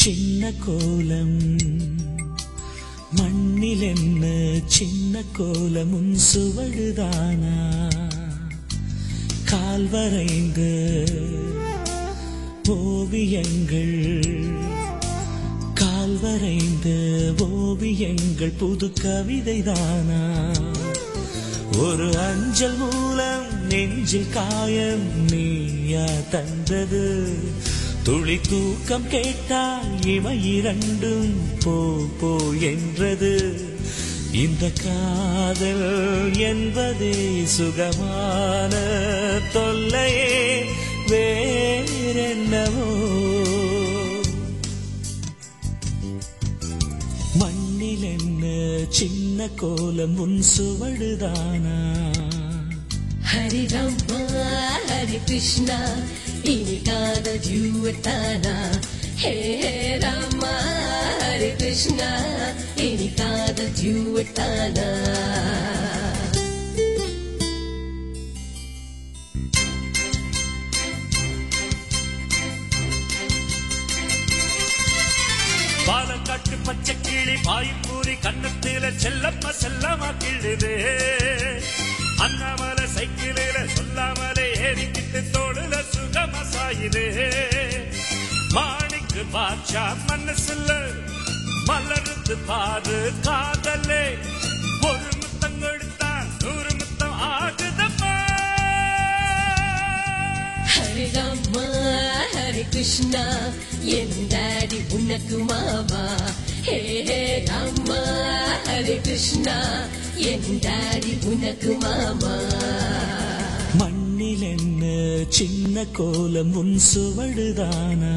சின்ன கோலம் மண்ணில் என்ன சின்ன கோலம் உன் சுவடுதானா கால் வரைந்த ஓவியங்கள் கால் வரைந்த ஓவியங்கள் புது கவிதைதானா ஒரு அஞ்சல் மூலம் நெஞ்சில் காயம் நீயா தந்தது துளி தூக்கம் கேட்டால் இவை இரண்டும் போ போ என்றது இந்த காதல் என்பதே சுகமான தொல்லையே வேறென்னவோ மண்ணில் என்ன சின்ன கோலம் உன் சுவடுதானா ஹரி ராமா ஹரி கிருஷ்ணா இனி காதல் ஜூவத்தானா ஹே ஹே ராமா ஹரி கிருஷ்ணா இனி காதல் ஜூவத்தானா பாலக்காட்டு பச்சை கிளி பாய்பூரி கண்ணத்தில செல்லம்மா செல்லமா கிள்ளுது அண்ணாமலை சைக்கிளில சொல்லாமலே ஏறிக்கிட்டு தோடுல சுகமா சாயுது மாணிக்கு பாட்சா மனசுல மலர்ந்து பாரு காதலே ஒரு முத்தம் கொடுத்தான் நூறு முத்தம் ஆகுதப்பா ஹரி ராமா ஹரி கிருஷ்ணா என் டாடி உனக்கு மாவா ஹே ஹே ராமா ஹரி கிருஷ்ணா என் டாடி உனக்கு மாமா மண்ணில் என்ன சின்ன கோலம் உன் சுவடுதானா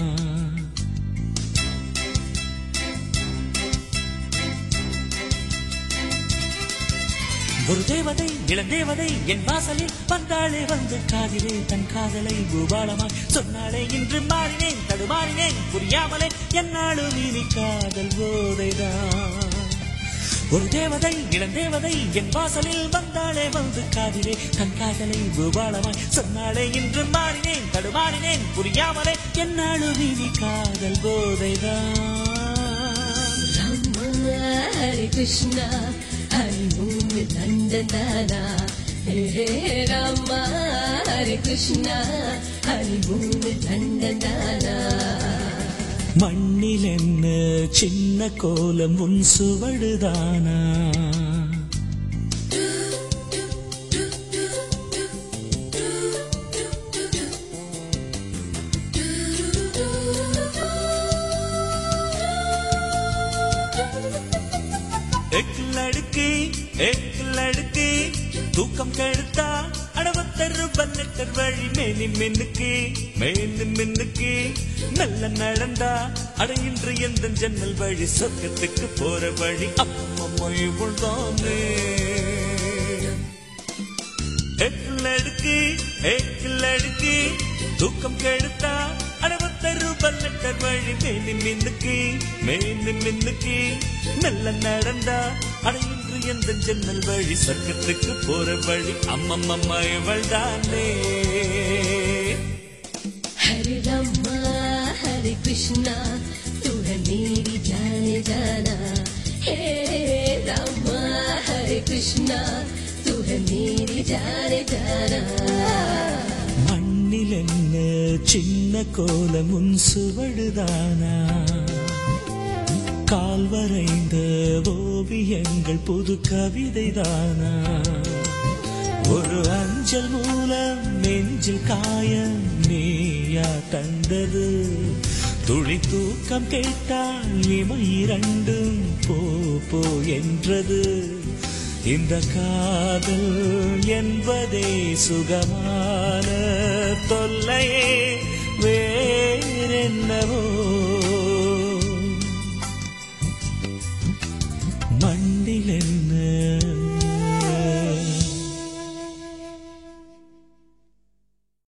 ஒரு தேவதை இளந்தேவதை என் வாசலில் வந்தாளே வந்து காதிலே தன் காதலை பூபாலமாய் சொன்னாளே இன்று மாறினேன் தடுமாறினேன் புரியாமலே என்னாலும் இனி காதல் போதைதான் ஒரு தேவதை இளந்தேவதை என் வாசலில் வந்தாளே வந்து காதிலே தன் காதலை பூபாலமாய் சொன்னாளே இன்று மாறினேன் தடுமாறினேன் புரியாமலே என்னாலும் இனி காதல் போதைதான் ராமா ஹரி கிருஷ்ணா ஹரி பூமி தண்டந்தானா ஹே ஹே ராமா ஹரி கிருஷ்ணா ஹரி பூமி தண்டந்தானா மண்ணில் என்ன சின்ன கோலம் உன் சுவடுதானா எக்கிலடுக்கு எக்கிலடுக்கு தூக்கம் கெடுத்தா அடவத்தரு பன்னெட்டர் வழி மேனி மின்னுக்கு மேனு மின்னுக்கு மெல்ல நடந்தா அட இன்று எந்த ஜன்னல் வழி சொர்க்கத்துக்கு போற வழி அப்பம்மா இவள்தானே எக்கிலடுக்கு எக்கிலடுக்கு தூக்கம் கெடுத்தா அடவத்தரு பல்லட்டர் வழி மேனி மின்னுக்கு மேனு மின்னுக்கு மெல்ல நடந்தா அட இன்று எந்த ஜன்னல் வழி சொர்க்கத்துக்கு போற வழி அம்மம்மம்மா இவள் தானே हरे रामा हरे कृष्णा तुह मेरी जाने जाना हे रामा हरे कृष्णा तुह मेरी जाने जाना மண்ணில் என்ன சின்ன கோலம் உன் சுவடுதானா கால் வரைந்த ஓவியங்கள் புது கவிதைதானா ஒரு அஞ்சல் மூலம் நெஞ்சில் காயம் நீயா தந்தது துளி தூக்கம் கேட்டால் இமை இரண்டும் போ போ என்றது இந்த காதல் என்பதே சுகமான தொல்லையே